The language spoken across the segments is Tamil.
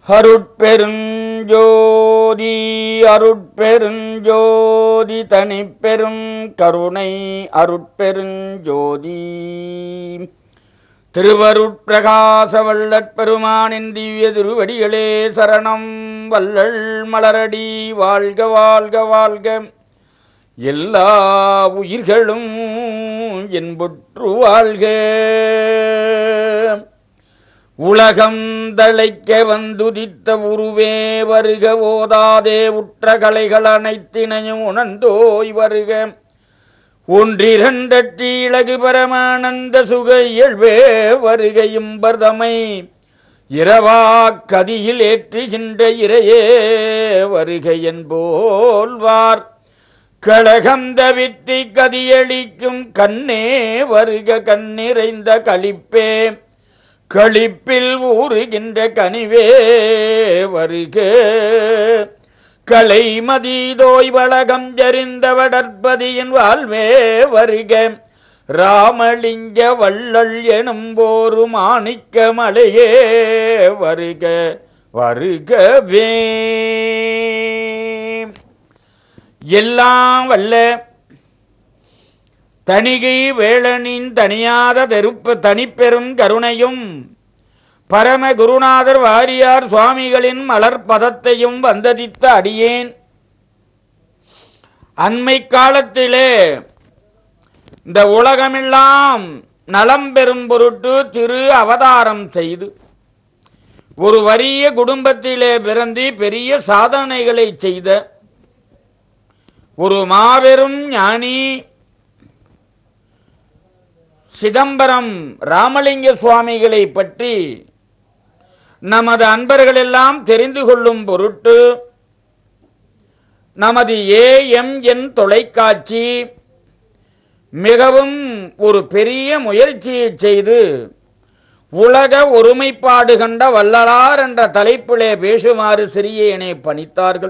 அருட்பெருஞ்சோதி அருட்பெருஞ்சோதி தனிப்பெரும் கருணை அருட்பெருஞ்சோதி திருவருட்பிரகாச வள்ளற் பெருமானின் திவ்ய திருவடிகளே சரணம் வள்ளல் மலரடி வாழ்க வாழ்க வாழ்க எல்லா உயிர்களும் என்புற்று வாழ்க உலகம் தழைக்க வந்துதித்த உருவே வருக ஓதாதே உற்ற கலைகள் அனைத்தினையும் உணர்ந்தோய் வருக ஒன்றிரண்டற்றி இலகு பரமானந்த சுக இயல்பே வருக இம்பர்தமை இரவா கதியில் ஏற்றுகின்ற இறையே வருக என்போல்வார் கழகந்த வித்தி கதியளிக்கும் கண்ணே வருக கண்ணிறைந்த களிப்பே களிப்பில் ஊறுகின்ற கனிவே வருக கலைமதி தோய் வளகம் ஜரிந்த வடற்பதியின் வாழ்வே வருக ராமலிங்க வள்ளல் எனும் போரு மாணிக்க மலையே வருக வருகவே எல்லாம் வல்ல தணிகை வேளனின் தனியாத தெருப்ப தனிப்பெரும் கருணையும் பரம குருநாதர் வாரியார் சுவாமிகளின் மலர் பதத்தையும் வந்ததித்த அடியேன் அண்மை காலத்திலே இந்த உலகமெல்லாம் நலம் பெறும் பொருட்டு திரு அவதாரம் செய்து ஒரு வறிய குடும்பத்திலே பிறந்து பெரிய சாதனைகளை செய்த ஒரு மாபெரும் ஞானி சிதம்பரம் ராமலிங்க சுவாமிகளை பற்றி நமது அன்பர்கள் எல்லாம் தெரிந்து கொள்ளும் பொருட்டு நமது ஏஎம்என் தொலைக்காட்சி மிகவும் ஒரு பெரிய முயற்சியை செய்து உலக ஒருமைப்பாடு கண்ட வள்ளலார் என்ற தலைப்பிலே பேசுமாறு சிறியேனை பணித்தார்கள்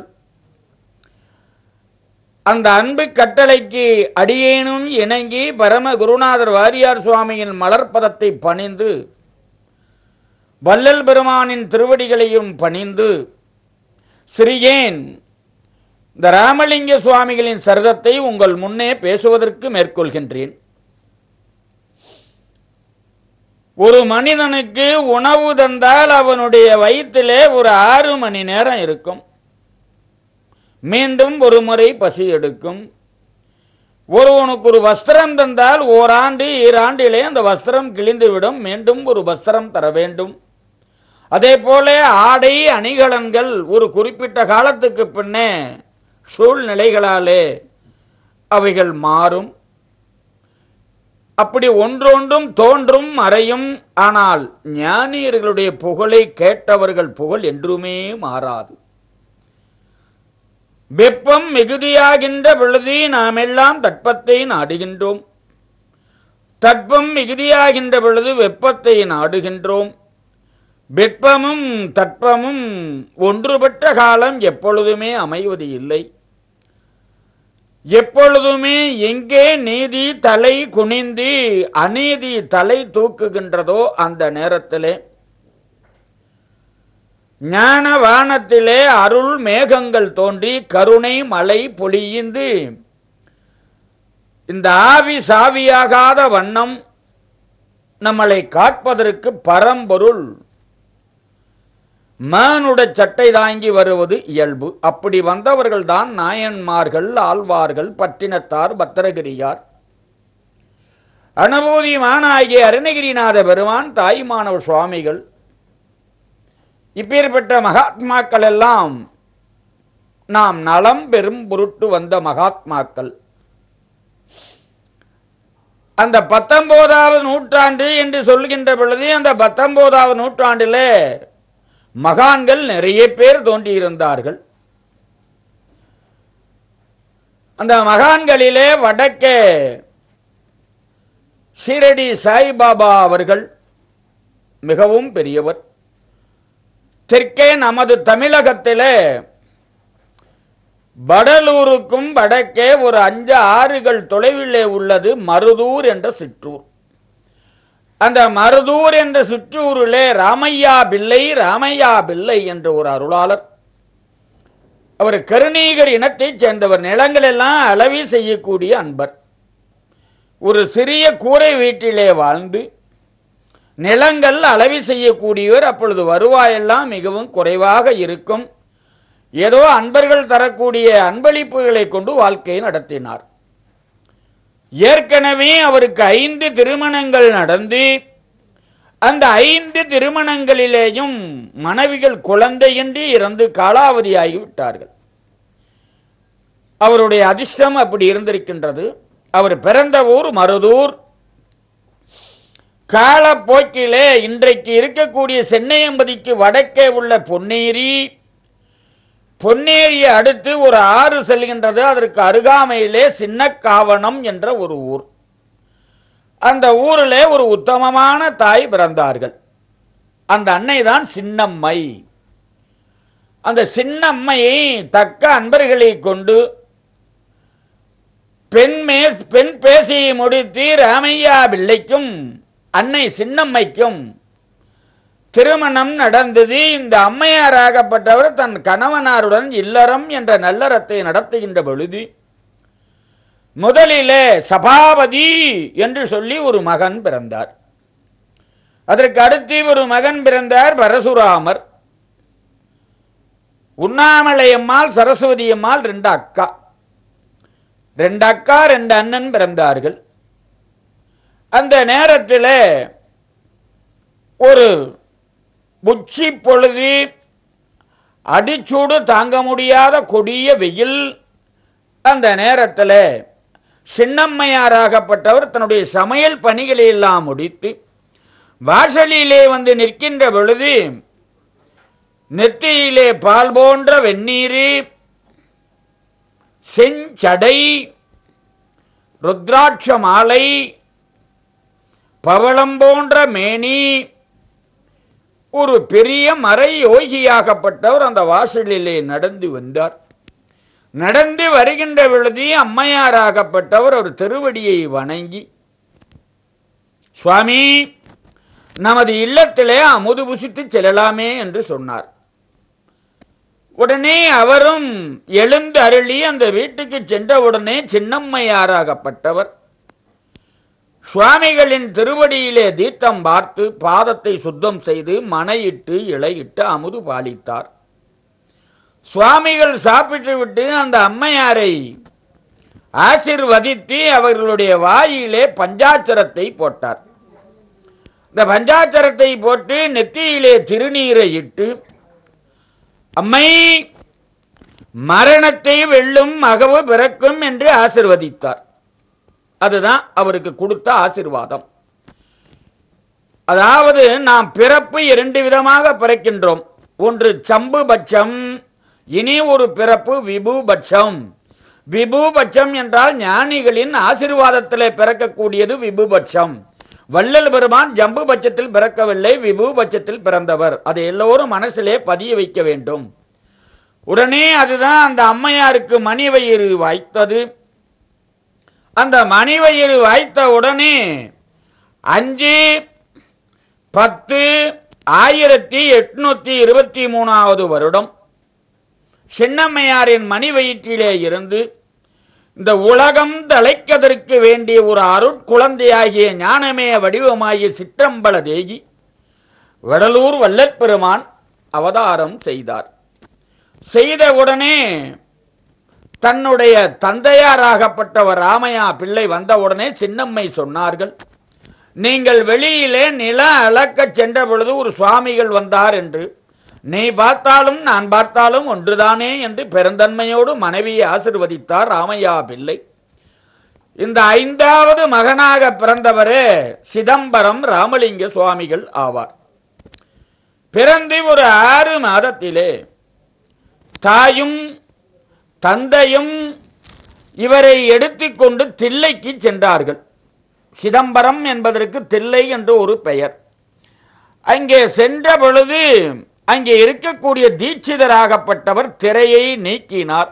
அந்த அன்பு கட்டளைக்கு அடியேனும் இணங்கி பரம குருநாதர் வாரியார் சுவாமியின் மலர்பதத்தை பணிந்து வள்ளல் பெருமானின் திருவடிகளையும் பணிந்து சிறியேன் இந்த ராமலிங்க சுவாமிகளின் சரிதத்தை உங்கள் முன்னே பேசுவதற்கு மேற்கொள்கின்றேன் ஒரு மனிதனுக்கு உணவு தந்தால் அவனுடைய வயிற்றிலே ஒரு ஆறு மணி நேரம் இருக்கும் மீண்டும் ஒரு முறை பசி எடுக்கும் ஒருவனுக்கு ஒரு வஸ்திரம் தந்தால் ஓராண்டு ஈராண்டிலே அந்த வஸ்திரம் கிழிந்துவிடும் மீண்டும் ஒரு வஸ்திரம் தர வேண்டும் அதே போல ஆடை அணிகலன்கள் ஒரு குறிப்பிட்ட காலத்துக்கு பின்னே சூழ்நிலைகளாலே அவைகள் மாறும் அப்படி ஒன்றொன்றும் தோன்றும் மறையும் ஆனால் ஞானியர்களுடைய புகழை கேட்டவர்கள் புகழ் என்றுமே மாறாது வெப்பம் மிகுதியாகின்ற பொழுது நாம் எல்லாம் தட்பத்தை நாடுகின்றோம் தட்பம் மிகுதியாகின்ற பொழுது வெப்பத்தை நாடுகின்றோம் வெப்பமும் தட்பமும் ஒன்றுபட்ட காலம் எப்பொழுதுமே அமைவது இல்லை எப்பொழுதுமே எங்கே நீதி தலை குனிந்து அநீதி தலை தூக்குகின்றதோ அந்த நேரத்திலே ஞான வானத்திலே அருள் மேகங்கள் தோன்றி கருணை மலை பொழியிந்து இந்த ஆவி சாவியாகாத வண்ணம் நம்மளை காட்பதற்கு பரம்பொருள் மானுட சட்டை தாங்கி வருவது இயல்பு அப்படி வந்தவர்கள் தான் நாயன்மார்கள் ஆழ்வார்கள் பட்டினத்தார் பத்திரகிரியார் அனுபூதி மானாகிய அருணகிரிநாத பெருமான் தாய்மானவ சுவாமிகள் இப்பேற்பட்ட மகாத்மாக்கள் எல்லாம் நாம் நலம் பெரும் பொருட்டு வந்த மகாத்மாக்கள் அந்த பத்தொன்பதாவது நூற்றாண்டு என்று சொல்கின்ற பொழுது அந்த பத்தொன்பதாவது நூற்றாண்டில் மகான்கள் நிறைய பேர் தோன்றியிருந்தார்கள் அந்த மகான்களிலே வடக்கே ஷீரடி சாய்பாபா அவர்கள் மிகவும் பெரியவர் தெற்கே நமது தமிழகத்திலே வடலூருக்கும் வடக்கே ஒரு அஞ்சு ஆறுகள் தொலைவிலே உள்ளது மருதூர் என்ற சிற்றூர் அந்த மருதூர் என்ற சுற்றூரிலே ராமையா பிள்ளை ராமையா பிள்ளை என்ற ஒரு அருளாளர் அவர் கருணீகர் இனத்தைச் சேர்ந்தவர் நிலங்கள் எல்லாம் அளவி செய்யக்கூடிய அன்பர் ஒரு சிறிய கூரை வீட்டிலே வாழ்ந்து நிலங்கள் அளவி செய்யக்கூடியவர் அப்பொழுது வருவாயெல்லாம் மிகவும் குறைவாக இருக்கும் ஏதோ அன்பர்கள் தரக்கூடிய அன்பளிப்புகளை கொண்டு வாழ்க்கையை நடத்தினார் ஏற்கனவே அவருக்கு ஐந்து திருமணங்கள் நடந்து அந்த ஐந்து திருமணங்களிலேயும் மனைவிகள் குழந்தையின்றி இறந்து காலாவதியாகிவிட்டார்கள் அவருடைய அதிர்ஷ்டம் அப்படி இருந்திருக்கின்றது அவர் பிறந்த ஊர் மருதூர் காலப்போக்கிலே இன்றைக்கு இருக்கக்கூடிய சென்னையம்பதிக்கு வடக்கே உள்ள பொன்னேரி பொன்னேரியை அடுத்து ஒரு ஆறு செல்கின்றது அதற்கு அருகாமையிலே சின்னக்காவணம் என்ற ஒரு ஊர் அந்த ஊரிலே ஒரு உத்தமமான தாய் பிறந்தார்கள் அந்த அன்னை தான் சின்னம்மை அந்த சின்னம்மையை தக்க அன்பர்களை கொண்டு பெண் மே பெண் பேசி முடித்து ராமையா பிள்ளைக்கும் அன்னை சின்னம்மைக்கும் திருமணம் நடந்தது இந்த அம்மையாராகப்பட்டவர் தன் கணவனாருடன் இல்லறம் என்ற நல்லறத்தை நடத்துகின்ற பொழுது முதலிலே சபாபதி என்று சொல்லி ஒரு மகன் பிறந்தார் அதற்கு அடுத்து ஒரு மகன் பிறந்தார் பரசுராமர் உண்ணாமலையம்மாள் சரஸ்வதி அம்மாள் ரெண்டு அக்கா ரெண்டு அக்கா ரெண்டு அண்ணன் பிறந்தார்கள் அந்த நேரத்தில் ஒரு உச்சி பொழுது அடிச்சூடு தாங்க முடியாத கொடிய வெயில் அந்த நேரத்தில் சின்னம்மையாராகப்பட்டவர் தன்னுடைய சமையல் பணிகளை எல்லாம் முடித்து வாசலிலே வந்து நிற்கின்ற பொழுது நெத்தியிலே பால் போன்ற வெந்நீரு செஞ்சடை ருத்ராட்ச மாலை பவளம் போன்ற மேனி ஒரு பெரிய மறை யோகியாகப்பட்டவர் அந்த வாசலிலே நடந்து வந்தார் நடந்து வருகின்ற பொழுது அம்மையாராகப்பட்டவர் ஒரு திருவடியை வணங்கி சுவாமி நமது இல்லத்திலே அமுது புசித்து செல்லலாமே என்று சொன்னார் உடனே அவரும் எழுந்து அருளி அந்த வீட்டுக்கு சென்றவுடனே சின்னம்மையாராகப்பட்டவர் சுவாமிகளின் திருவடியிலே தீர்த்தம் பார்த்து பாதத்தை சுத்தம் செய்து மனையிட்டு இலையிட்டு அமுது பாலித்தார் சுவாமிகள் சாப்பிட்டு விட்டு அந்த அம்மையாரை ஆசிர்வதித்து அவர்களுடைய வாயிலே பஞ்சாச்சரத்தை போட்டார் இந்த பஞ்சாச்சரத்தை போட்டு நெத்தியிலே திருநீரை இட்டு அம்மை மரணத்தை வெல்லும் மகவு பிறக்கும் என்று ஆசிர்வதித்தார் அதுதான் அவருக்கு கொடுத்த ஆசிர்வாதம் அதாவது நாம் பிறப்பு இரண்டு விதமாக பிறக்கின்றோம் ஒன்று சம்பு பட்சம் இனி ஒரு பிறப்பு விபுபட்சம் விபுபட்சம் என்றால் ஞானிகளின் ஆசிர்வாதத்திலே பிறக்கக்கூடியது விபுபட்சம் வள்ளல் பெருமான் ஜம்பு பட்சத்தில் பிறக்கவில்லை விபு பட்சத்தில் பிறந்தவர் அதை எல்லோரும் மனசிலே பதிய வைக்க வேண்டும் உடனே அதுதான் அந்த அம்மையாருக்கு மணிவயிறு வாய்த்தது அந்த மணிவயிறு வாய்த்த உடனே அஞ்சு பத்து ஆயிரத்தி எட்நூத்தி இருபத்தி மூணாவது வருடம் சின்னம்மையாரின் மணி வயிற்றிலே இருந்து இந்த உலகம் தழைக்கதற்கு வேண்டிய ஒரு அருட்குழந்தையாகிய ஞானமே வடிவமாகிய சிற்றம்பல தேகி வடலூர் வல்லற்பெருமான் அவதாரம் செய்தார் செய்த உடனே தன்னுடைய தந்தையாராகப்பட்டவர் ராமையா பிள்ளை வந்தவுடனே சின்னம்மை சொன்னார்கள் நீங்கள் வெளியிலே நில அளக்கச் சென்ற பொழுது ஒரு சுவாமிகள் வந்தார் என்று நீ பார்த்தாலும் நான் பார்த்தாலும் ஒன்றுதானே என்று பெருந்தன்மையோடு மனைவியை ஆசிர்வதித்தார் ராமையா பிள்ளை இந்த ஐந்தாவது மகனாக பிறந்தவரே சிதம்பரம் ராமலிங்க சுவாமிகள் ஆவார் பிறந்து ஒரு ஆறு மாதத்திலே தாயும் தந்தையும் இவரை எடுத்துக்கொண்டு தில்லைக்கு சென்றார்கள் சிதம்பரம் என்பதற்கு தில்லை என்று ஒரு பெயர் அங்கே சென்ற பொழுது அங்கே இருக்கக்கூடிய தீட்சிதராகப்பட்டவர் திரையை நீக்கினார்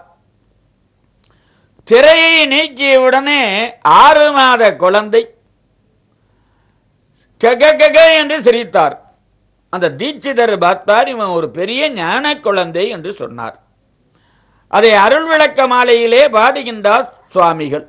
திரையை நீக்கிய உடனே ஆறு மாத குழந்தை கக கக என்று சிரித்தார் அந்த தீட்சிதர் பார்த்தார் இவன் ஒரு பெரிய ஞான குழந்தை என்று சொன்னார் அதை அருள் விளக்க மாலையிலே பாடுகின்றார் சுவாமிகள்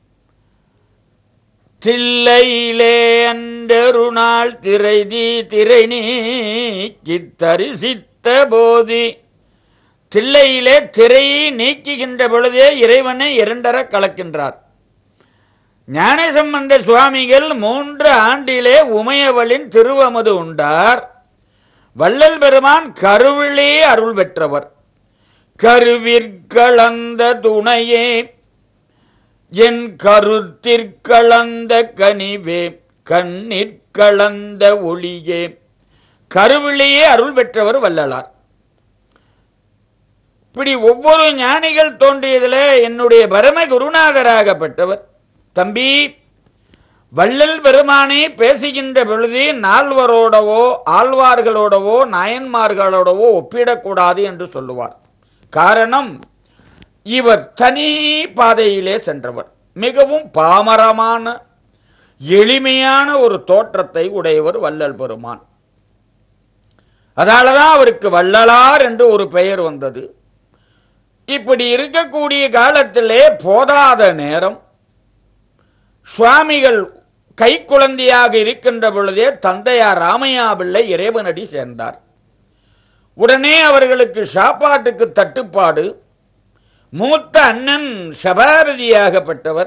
தில்லையிலே அன்றொரு நாள் திரைதி திரை நீக்கி தரிசித்த போதி தில்லையிலே திரையை நீக்குகின்ற பொழுதே இறைவனை இரண்டர கலக்கின்றார் ஞானசம்பந்த சுவாமிகள் மூன்று ஆண்டிலே உமையவளின் திருவமது உண்டார் வள்ளல் பெருமான் கருவிலே அருள் பெற்றவர் கருவிற்களந்த துணையே என் கருத்திற்களந்த கனிவே கண்ணிற்களந்த ஒளியே கருவிலேயே அருள் பெற்றவர் வள்ளலார் இப்படி ஒவ்வொரு ஞானிகள் தோன்றியதுல என்னுடைய பரம குருநாதராகப்பட்டவர் தம்பி வள்ளல் பெருமானே பேசுகின்ற பொழுது நால்வரோடவோ ஆழ்வார்களோடவோ நாயன்மார்களோடவோ ஒப்பிடக்கூடாது என்று சொல்லுவார் காரணம் இவர் தனி பாதையிலே சென்றவர் மிகவும் பாமரமான எளிமையான ஒரு தோற்றத்தை உடையவர் வள்ளல் பெருமான் அதனாலதான் அவருக்கு வள்ளலார் என்று ஒரு பெயர் வந்தது இப்படி இருக்கக்கூடிய காலத்திலே போதாத நேரம் சுவாமிகள் கை குழந்தையாக இருக்கின்ற பொழுதே தந்தையார் ராமையா பிள்ளை இறைவனடி சேர்ந்தார் உடனே அவர்களுக்கு சாப்பாட்டுக்கு தட்டுப்பாடு மூத்த அண்ணன் சபாரதியாகப்பட்டவர்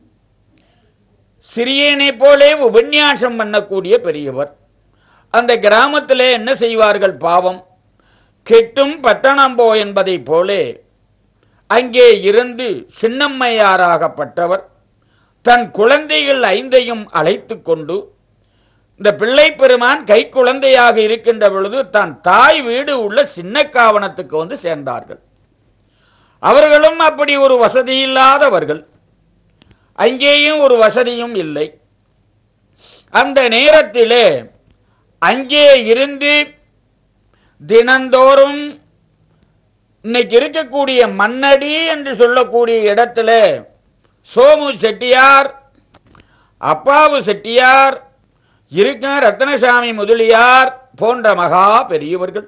சிறியனை போலே உபன்யாசம் பண்ணக்கூடிய பெரியவர் அந்த கிராமத்திலே என்ன செய்வார்கள் பாவம் கெட்டும் பட்டணம்போ என்பதை போலே அங்கே இருந்து சின்னம்மையாராகப்பட்டவர் தன் குழந்தைகள் ஐந்தையும் அழைத்து கொண்டு இந்த பிள்ளை பெருமான் கை குழந்தையாக இருக்கின்ற பொழுது தன் தாய் வீடு உள்ள சின்ன காவனத்துக்கு வந்து சேர்ந்தார்கள் அவர்களும் அப்படி ஒரு வசதி இல்லாதவர்கள் அங்கேயும் ஒரு வசதியும் இல்லை அந்த நேரத்திலே அங்கே இருந்து தினந்தோறும் இன்னைக்கு இருக்கக்கூடிய மன்னடி என்று சொல்லக்கூடிய இடத்துல சோமு செட்டியார் அப்பாவு செட்டியார் இருக்க ரத்னசாமி முதலியார் போன்ற மகா பெரியவர்கள்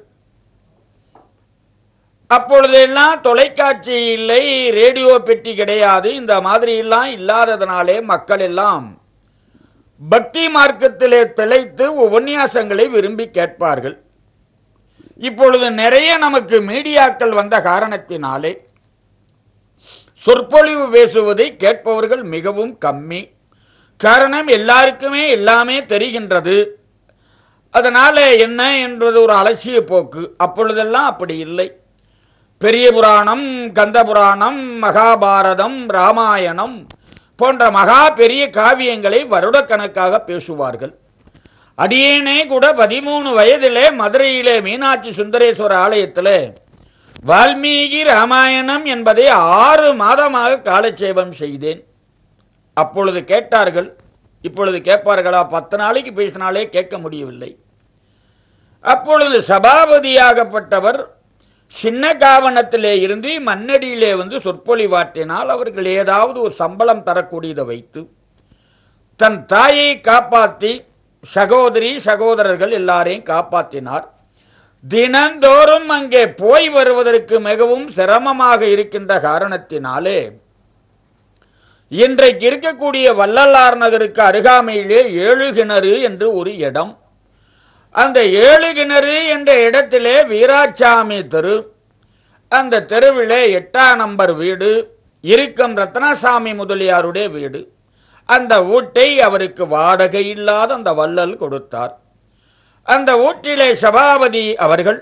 அப்பொழுதெல்லாம் தொலைக்காட்சி இல்லை ரேடியோ பெட்டி கிடையாது இந்த மாதிரி எல்லாம் இல்லாததனாலே மக்கள் எல்லாம் பக்தி மார்க்கத்திலே திளைத்து உபன்யாசங்களை விரும்பி கேட்பார்கள் இப்பொழுது நிறைய நமக்கு மீடியாக்கள் வந்த காரணத்தினாலே சொற்பொழிவு பேசுவதை கேட்பவர்கள் மிகவும் கம்மி காரணம் எல்லாருக்குமே எல்லாமே தெரிகின்றது அதனால என்ன என்பது ஒரு அலட்சிய போக்கு அப்பொழுதெல்லாம் அப்படி இல்லை பெரிய புராணம் கந்த புராணம் மகாபாரதம் ராமாயணம் போன்ற மகா பெரிய காவியங்களை வருடக்கணக்காக பேசுவார்கள் அடியேனே கூட பதிமூணு வயதிலே மதுரையிலே மீனாட்சி சுந்தரேஸ்வர ஆலயத்திலே வால்மீகி ராமாயணம் என்பதை ஆறு மாதமாக காலட்சேபம் செய்தேன் அப்பொழுது கேட்டார்கள் இப்பொழுது கேட்பார்களா பத்து நாளைக்கு பேசினாலே கேட்க முடியவில்லை அப்பொழுது சபாபதியாகப்பட்டவர் சின்ன காவனத்திலே இருந்து மண்ணடியிலே வந்து சொற்பொழிவாற்றினால் அவர்கள் ஏதாவது ஒரு சம்பளம் தரக்கூடியதை வைத்து தன் தாயை காப்பாற்றி சகோதரி சகோதரர்கள் எல்லாரையும் காப்பாற்றினார் தினந்தோறும் அங்கே போய் வருவதற்கு மிகவும் சிரமமாக இருக்கின்ற காரணத்தினாலே இன்றைக்கு இருக்கக்கூடிய வள்ளலார் நகருக்கு அருகாமையிலே ஏழு கிணறு என்று ஒரு இடம் அந்த ஏழு கிணறு என்ற இடத்திலே வீராசாமி தெரு அந்த தெருவிலே எட்டாம் நம்பர் வீடு இருக்கும் ரத்னசாமி முதலியாருடைய வீடு அந்த வீட்டை அவருக்கு வாடகை இல்லாத அந்த வள்ளல் கொடுத்தார் அந்த வீட்டிலே சபாபதி அவர்கள்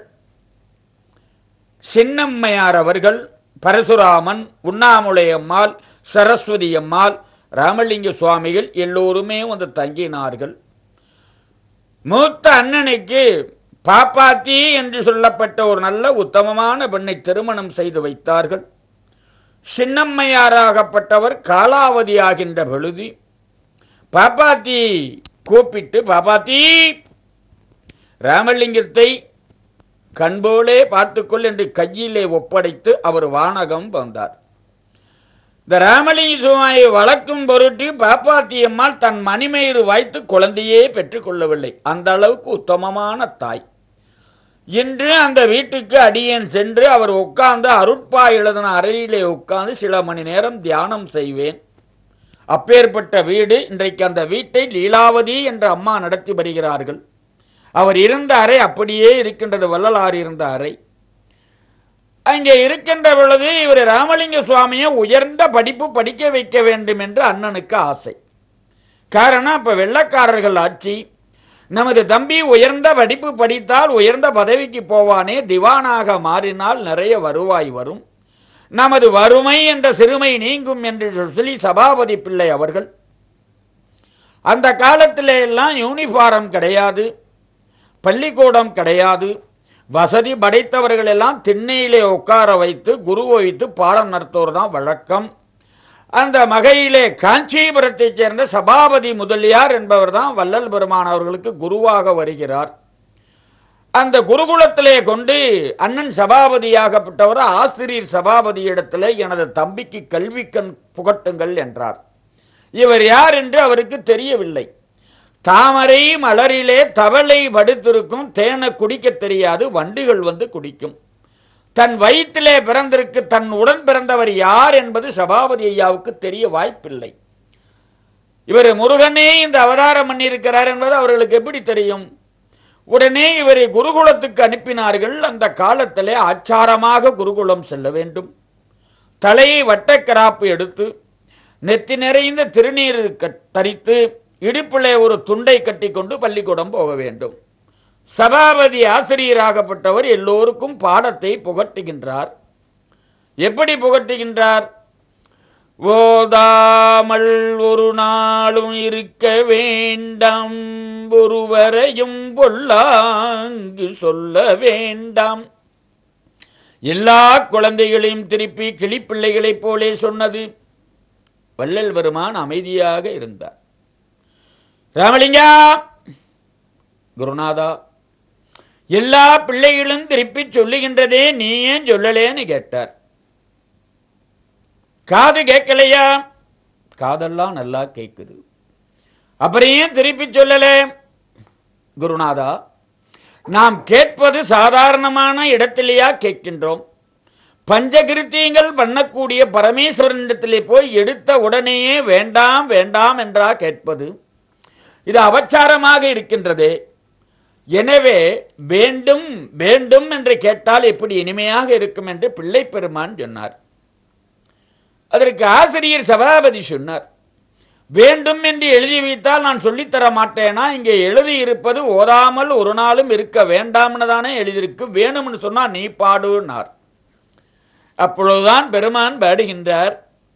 சின்னம்மையார் அவர்கள் பரசுராமன் உண்ணாமுலை அம்மாள் சரஸ்வதி அம்மாள் ராமலிங்க சுவாமிகள் எல்லோருமே வந்து தங்கினார்கள் மூத்த அண்ணனுக்கு பாப்பாத்தி என்று சொல்லப்பட்ட ஒரு நல்ல உத்தமமான பெண்ணை திருமணம் செய்து வைத்தார்கள் சின்னம்மையாராகப்பட்டவர் காலாவதி ஆகின்ற பொழுது பாப்பாத்தி கூப்பிட்டு பாப்பாத்தி ராமலிங்கத்தை கண்போலே பார்த்துக்கொள் என்று கையிலே ஒப்படைத்து அவர் வானகம் வந்தார் இந்த ராமலிங்க சுவாமியை வளர்க்கும் பொருட்டு பாப்பாத்தியம்மாள் தன் மணிமயிறு வாய்த்து குழந்தையே பெற்றுக்கொள்ளவில்லை அந்த அளவுக்கு உத்தமமான தாய் இன்று அந்த வீட்டுக்கு அடியேன் சென்று அவர் உட்கார்ந்து அருட்பா எழுதின அறையிலே உட்கார்ந்து சில மணி நேரம் தியானம் செய்வேன் அப்பேற்பட்ட வீடு இன்றைக்கு அந்த வீட்டை லீலாவதி என்ற அம்மா நடத்தி வருகிறார்கள் அவர் இருந்த அறை அப்படியே இருக்கின்றது வள்ளலார் இருந்த அறை அங்கே இருக்கின்ற பொழுது இவர் ராமலிங்க சுவாமியை உயர்ந்த படிப்பு படிக்க வைக்க வேண்டும் என்று அண்ணனுக்கு ஆசை காரணம் இப்ப வெள்ளக்காரர்கள் ஆட்சி நமது தம்பி உயர்ந்த படிப்பு படித்தால் உயர்ந்த பதவிக்கு போவானே திவானாக மாறினால் நிறைய வருவாய் வரும் நமது வறுமை என்ற சிறுமை நீங்கும் என்று சொல்லி சபாபதி பிள்ளை அவர்கள் அந்த காலத்திலே எல்லாம் யூனிஃபார்ம் கிடையாது பள்ளிக்கூடம் கிடையாது வசதி படைத்தவர்கள் எல்லாம் திண்ணையிலே உட்கார வைத்து குரு வைத்து பாடம் நடத்துவது தான் வழக்கம் அந்த மகையிலே காஞ்சிபுரத்தைச் சேர்ந்த சபாபதி முதலியார் என்பவர் தான் வள்ளல் பெருமான் அவர்களுக்கு குருவாக வருகிறார் அந்த குருகுலத்திலே கொண்டு அண்ணன் சபாபதியாகப்பட்டவர் ஆசிரியர் சபாபதி இடத்திலே எனது தம்பிக்கு கல்வி கண் புகட்டுங்கள் என்றார் இவர் யார் என்று அவருக்கு தெரியவில்லை தாமரை மலரிலே தவளை படுத்திருக்கும் தேனை குடிக்க தெரியாது வண்டுகள் வந்து குடிக்கும் தன் வயிற்றிலே பிறந்திருக்கு தன் உடன் பிறந்தவர் யார் என்பது சபாபதி ஐயாவுக்கு தெரிய வாய்ப்பில்லை இவர் முருகனே இந்த அவதாரம் பண்ணியிருக்கிறார் என்பது அவர்களுக்கு எப்படி தெரியும் உடனே இவரை குருகுலத்துக்கு அனுப்பினார்கள் அந்த காலத்திலே ஆச்சாரமாக குருகுலம் செல்ல வேண்டும் தலையை வட்டக்கராப்பு எடுத்து நெத்தி நிறைந்த திருநீர் க- தரித்து இடுப்பிலே ஒரு துண்டை கட்டிக்கொண்டு பள்ளிக்கூடம் போக வேண்டும் சபாபதி ஆசிரியராகப்பட்டவர் எல்லோருக்கும் பாடத்தை புகட்டுகின்றார் எப்படி புகட்டுகின்றார் ஓதாமல் ஒரு நாளும் இருக்க வேண்டாம் ஒருவரையும் பொல்லாங்கு சொல்ல வேண்டாம் எல்லா குழந்தைகளையும் திருப்பி கிளிப்பிள்ளைகளைப் போலே சொன்னது வள்ளல் பெருமான் அமைதியாக இருந்தார் ராமலிங்கா குருநாதா எல்லா பிள்ளைகளும் திருப்பி சொல்லுகின்றதே நீ ஏன் சொல்லலேன்னு கேட்டார் காது கேட்கலையா காதெல்லாம் நல்லா கேட்குது அப்புறம் ஏன் திருப்பி சொல்லல குருநாதா நாம் கேட்பது சாதாரணமான இடத்திலேயா கேட்கின்றோம் பஞ்சகிருத்தியங்கள் பண்ணக்கூடிய பரமேஸ்வரனிடத்திலே போய் எடுத்த உடனேயே வேண்டாம் வேண்டாம் என்றா கேட்பது இது அபச்சாரமாக இருக்கின்றதே எனவே வேண்டும் வேண்டும் என்று கேட்டால் எப்படி இனிமையாக இருக்கும் என்று பிள்ளை பெருமான் சொன்னார் அதற்கு ஆசிரியர் சபாபதி சொன்னார் வேண்டும் என்று எழுதி வைத்தால் நான் சொல்லித்தர மாட்டேனா இங்கே எழுதி இருப்பது ஓதாமல் ஒரு நாளும் இருக்க வேண்டாம்னு தானே எழுதியிருக்கு வேணும்னு சொன்னா நீ பாடுனார் அப்பொழுதுதான் பெருமான் பாடுகின்றார்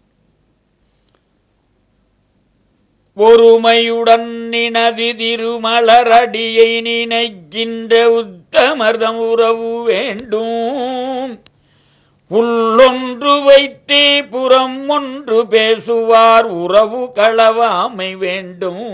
ஒருமையுடன் நினதி திருமலரடியை நினைக்கின்ற உத்தமர்தம் உறவு வேண்டும் உள்ளொன்று வைத்தே புறம் ஒன்று பேசுவார் உறவு களவாமை வேண்டும்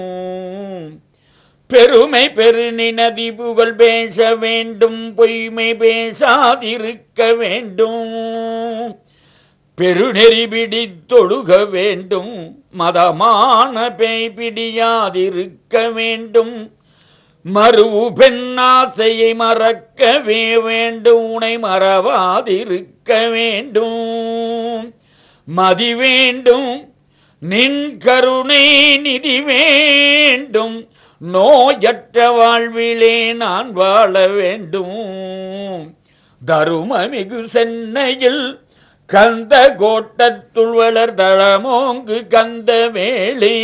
பெருமை பெருநினதி புகழ் பேச வேண்டும் பொய்மை பேசாதிருக்க வேண்டும் பெருநெறி பிடித்தொழுக வேண்டும் மதமான பேய் பிடியாதிருக்க வேண்டும் மறுவு பெண்ணாசையை மறக்கவே வேண்டும் உனை மறவாதிருக்க வேண்டும் மதி வேண்டும் நின் கருணை நிதி வேண்டும் நோயற்ற வாழ்விலே நான் வாழ வேண்டும் தருமமிகு சென்னையில் கந்த கோட்டத்துள் வளர் தளமோங்கு கந்த வேளே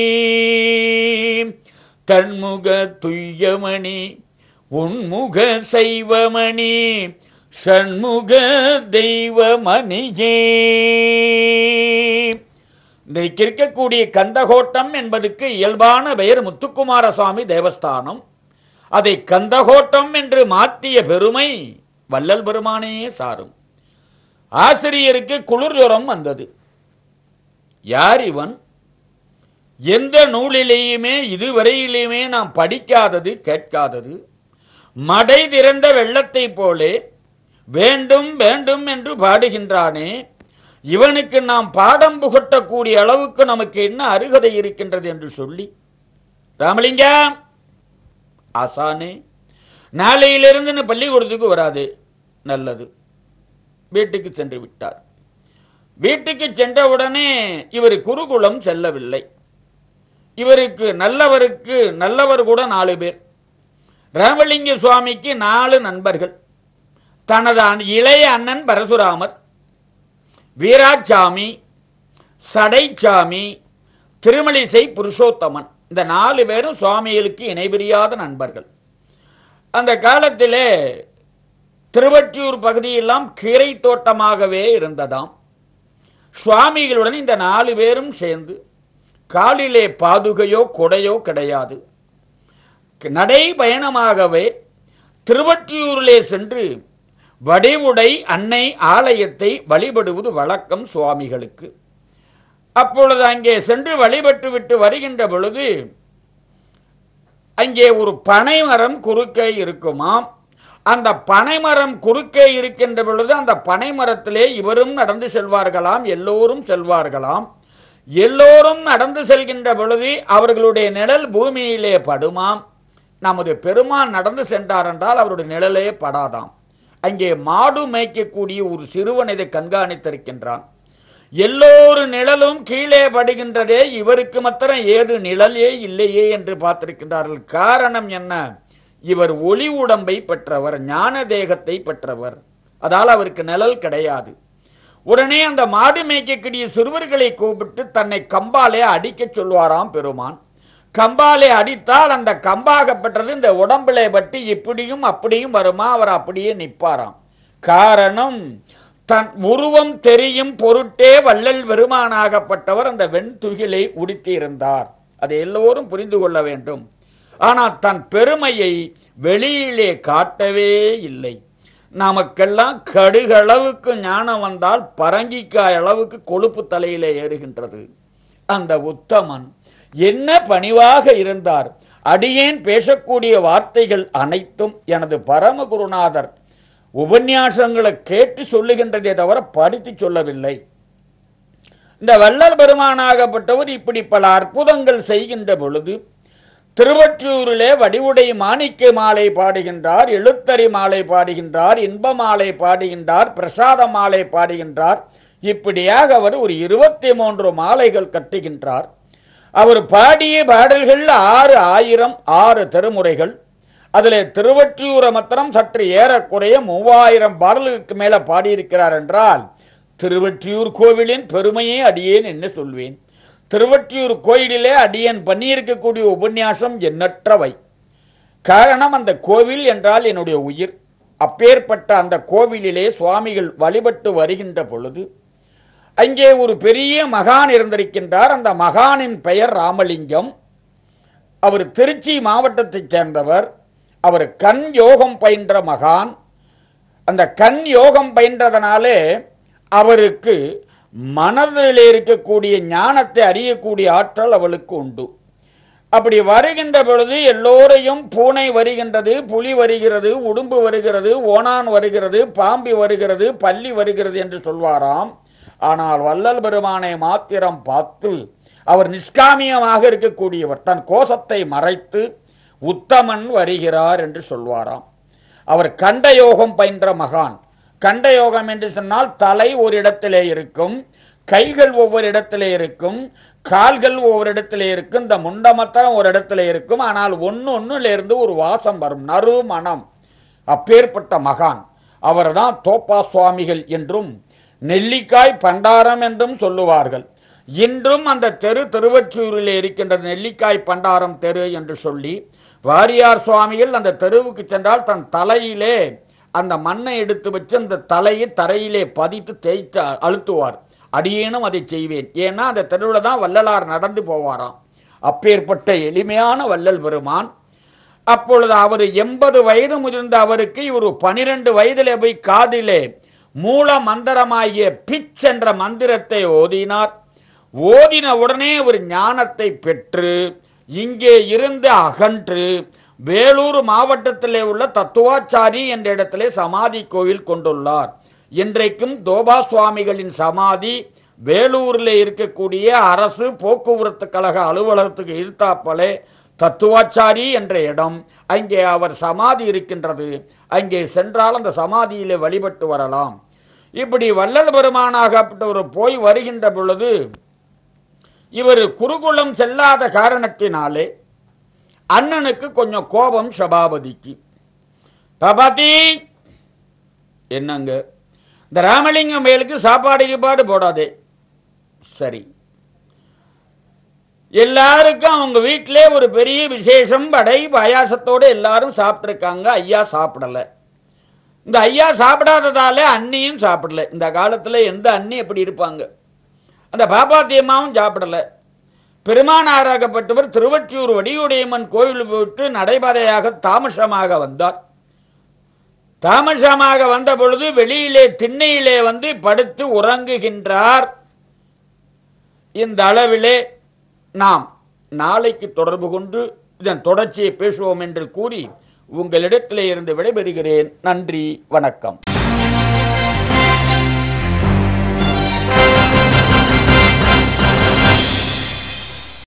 தன்முக துய்யமணி உன்முக சைவமணி சண்முக தெய்வமணியே இன்றைக்கு இருக்கக்கூடிய கந்தகோட்டம் என்பதுக்கு இயல்பான பெயர் முத்துக்குமார சுவாமி தேவஸ்தானம் அதை கந்தகோட்டம் என்று மாற்றிய பெருமை வள்ளல் பெருமானே சாரும் ஆசிரியருக்கு குளிர் ஜுரம் வந்தது யார் இவன் எந்த நூலிலேயுமே இதுவரையிலுமே நாம் படிக்காதது கேட்காதது மடை திறந்த வெள்ளத்தைப் போலே வேண்டும் வேண்டும் என்று பாடுகின்றானே இவனுக்கு நாம் பாடம் புகட்டக்கூடிய அளவுக்கு நமக்கு என்ன அருகதை இருக்கின்றது என்று சொல்லி ராமலிங்கா ஆசானே நாளையிலிருந்து நீ பள்ளிக்கூடத்துக்கு வராது நல்லது வீட்டுக்கு சென்று விட்டார் வீட்டுக்கு சென்றவுடனே இவர் குருகுலம் செல்லவில்லை இவருக்கு நல்லவருக்கு நல்லவர் கூட நாலு பேர் ராமலிங்க சுவாமிக்கு நாலு நண்பர்கள் தனது அண்- இளைய அண்ணன் பரசுராமர் வீராசாமி சடைச்சாமி திருமலிசை புருஷோத்தமன் இந்த நாலு பேரும் சுவாமிகளுக்கு இணைபிரியாத நண்பர்கள் அந்த காலத்திலே திருவற்றியூர் பகுதியெல்லாம் கீரை தோட்டமாகவே இருந்ததாம் சுவாமிகளுடன் இந்த நாலு பேரும் சேர்ந்து காலிலே பாதுகையோ கொடையோ கிடையாது நடை பயணமாகவே திருவற்றியூரிலே சென்று வடிவுடை அன்னை ஆலயத்தை வழிபடுவது வழக்கம் சுவாமிகளுக்கு அப்பொழுது அங்கே சென்று வழிபட்டு விட்டு வருகின்ற பொழுது அங்கே ஒரு பனைமரம் குறுக்கே இருக்குமாம் அந்த பனைமரம் குறுக்கே இருக்கின்ற பொழுது அந்த பனைமரத்திலே இவரும் நடந்து செல்வார்களாம் எல்லோரும் செல்வார்களாம் எல்லோரும் நடந்து செல்கின்ற பொழுது அவர்களுடைய நிழல் பூமியிலே படுமாம் நமது பெருமான் நடந்து சென்றார் என்றால் அவருடைய நிழலே படாதாம் அங்கே மாடு மேய்க்கக்கூடிய ஒரு சிறுவன் இதை கண்காணித்திருக்கின்றான் எல்லோரு நிழலும் கீழே படுகின்றதே இவருக்கு மாத்திரம் ஏது நிழலே இல்லையே என்று பார்த்திருக்கின்றார்கள் காரணம் என்ன இவர் ஒளி உடம்பை பெற்றவர் ஞான தேகத்தை பெற்றவர் அதால் அவருக்கு நிழல் கிடையாது உடனே அந்த மாடு மேய்க்கக்கூடிய சிறுவர்களை கூப்பிட்டு தன்னை கம்பாலே அடிக்கச் சொல்வாராம் பெருமான் கம்பாலே அடித்தால் அந்த கம்பாகப்பட்டது இந்த உடம்பிலே பட்டு இப்படியும் அப்படியும் வருமா அவர் அப்படியே நிற்பாராம் காரணம் தன் உருவம் தெரியும் பொருட்டே வள்ளல் பெருமானாகப்பட்டவர் அந்த வெண்துகிலை உடுத்தியிருந்தார் அதை எல்லோரும் புரிந்து கொள்ள வேண்டும் ஆனால் தன் பெருமையை வெளியிலே காட்டவே இல்லை நமக்கெல்லாம் கடுகளவுக்கு ஞானம் வந்தால் பரங்கிக்காய் அளவுக்கு கொழுப்பு தலையிலே ஏறுகின்றது அந்த உத்தமன் என்ன பணிவாக இருந்தார் அடியேன் பேசக்கூடிய வார்த்தைகள் அனைத்தும் எனது பரமகுருநாதர் உபன்யாசங்களை கேட்டு சொல்லுகின்றதே தவிர படித்து சொல்லவில்லை இந்த வள்ளல் பெருமானாகப்பட்டவர் இப்படி பல அற்புதங்கள் செய்கின்ற பொழுது திருவற்றூரிலே வடிவுடை மாணிக்க மாலை பாடுகின்றார் எழுத்தறி மாலை பாடுகின்றார் இன்ப மாலை பாடுகின்றார் பிரசாத மாலை பாடுகின்றார் இப்படியாக அவர் ஒரு இருபத்தி மூன்று மாலைகள் கட்டுகின்றார் அவர் பாடிய பாடல்கள் ஆறு ஆயிரம் ஆறு திருமுறைகள் அதிலே திருவற்றியூரை மாத்திரம் சற்று ஏறக்குறைய மூவாயிரம் பாடல்களுக்கு மேல பாடியிருக்கிறார் என்றால் திருவற்றியூர் கோவிலின் பெருமையை அடியேன் என்ன சொல்வேன் திருவற்றியூர் கோயிலிலே அடியேன் பண்ணியிருக்கக்கூடிய உபன்யாசம் எண்ணற்றவை காரணம் அந்த கோவில் என்றால் என்னுடைய உயிர் அப்பேற்பட்ட அந்த கோவிலிலே சுவாமிகள் வழிபட்டு வருகின்ற பொழுது அங்கே ஒரு பெரிய மகான் இருந்திருக்கின்றார் அந்த மகானின் பெயர் ராமலிங்கம் அவர் திருச்சி மாவட்டத்தைச் சேர்ந்தவர் அவர் கண் யோகம் பயின்ற மகான் அந்த கண் யோகம் பயின்றதனாலே அவருக்கு மனதில் இருக்கக்கூடிய ஞானத்தை அறியக்கூடிய ஆற்றல் அவளுக்கு உண்டு அப்படி வருகின்ற பொழுது எல்லோரையும் பூனை வருகின்றது புலி வருகிறது உடும்பு வருகிறது ஓணான் வருகிறது பாம்பு வருகிறது பள்ளி வருகிறது என்று சொல்வாராம் ஆனால் வள்ளல் பெருமானை மாத்திரம் பார்த்து அவர் நிஷ்காமியமாக இருக்கக்கூடியவர் தன் கோஷத்தை மறைத்து உத்தமன் வருகிறார் என்று சொல்வாராம் அவர் கண்ட யோகம் பயின்ற மகான் கண்ட யோகம் என்று சொன்னால் தலை ஒரு இடத்திலே இருக்கும் கைகள் ஒவ்வொரு இடத்திலே இருக்கும் கால்கள் ஒவ்வொரு இடத்திலே இருக்கும் இந்த முண்டமத்தரம் ஒரு இடத்திலே இருக்கும் ஆனால் ஒன்று ஒன்றுல இருந்து ஒரு வாசம் வரும் நறு மனம் அப்பேற்பட்ட மகான் அவர்தான் தோப்பா சுவாமிகள் என்றும் நெல்லிக்காய் பண்டாரம் என்றும் சொல்லுவார்கள் இன்றும் அந்த தெரு திருவற்றூரிலே இருக்கின்ற நெல்லிக்காய் பண்டாரம் தெரு என்று சொல்லி வாரியார் சுவாமிகள் அந்த தெருவுக்கு சென்றால் தன் தலையிலே அந்த மண்ணை எடுத்து வச்சு அந்த தலையை தரையிலே பதித்து தேய்த்து அழுத்துவார் அடியேனும் அதை செய்வேன் ஏன்னா அந்த தெருவில் தான் வள்ளலார் நடந்து போவாராம் அப்பேற்பட்ட எளிமையான வள்ளல் பெருமான் அப்பொழுது அவர் எண்பது வயது முதிர்ந்த அவருக்கு இவர் பனிரெண்டு வயதிலே போய் காதிலே மூல மந்திரமாகிய பிச் என்ற மந்திரத்தை ஓதினார் ஓதின உடனே ஒரு ஞானத்தை பெற்று இங்கே இருந்து அகன்று வேலூர் மாவட்டத்திலே உள்ள தத்துவாச்சாரி என்ற இடத்திலே சமாதி கோவில் கொண்டுள்ளார் இன்றைக்கும் தோபா சுவாமிகளின் சமாதி வேலூரில் இருக்கக்கூடிய அரசு போக்குவரத்து கழக அலுவலகத்துக்கு எதிர்த்தாப்பலே தத்துவாச்சாரி என்ற இடம் அங்கே அவர் சமாதி இருக்கின்றது அங்கே சென்றால் அந்த சமாதியிலே வழிபட்டு வரலாம் இப்படி வள்ளல் பெருமானாகப்பட்டவர் போய் வருகின்ற பொழுது இவர் குருகுலம் செல்லாத காரணத்தினாலே அண்ணனுக்கு கொஞ்சம் கோபம் சபாபதிக்கு பபாதி என்னங்க இந்த ராமலிங்கம் மேலுக்கு சாப்பாடு கீப்பாடு போடாதே சரி எல்லாருக்கும் அவங்க வீட்டிலே ஒரு பெரிய விசேஷம் வடை பாயாசத்தோட எல்லாரும் சாப்பிட்ருக்காங்க ஐயா சாப்பிடல இந்த ஐயா சாப்பிடாததால அண்ணியும் சாப்பிடல இந்த காலத்துல எந்த அண்ணி எப்படி இருப்பாங்க அந்த பாப்பாத்தியம்மாவும் சாப்பிடல பெருமானாராகப்பட்டவர் திருவற்றியூர் வடிவுடையம்மன் கோவில் விட்டு நடைபாதையாக தாமசமாக வந்தார் தாமசமாக வந்த பொழுது வெளியிலே திண்ணையிலே வந்து படுத்து உறங்குகின்றார் இந்த அளவிலே நாம் நாளைக்கு தொடர்பு கொண்டு இதன் தொடர்ச்சியை பேசுவோம் என்று கூறி உங்களிடத்திலே இருந்து விடைபெறுகிறேன் நன்றி வணக்கம்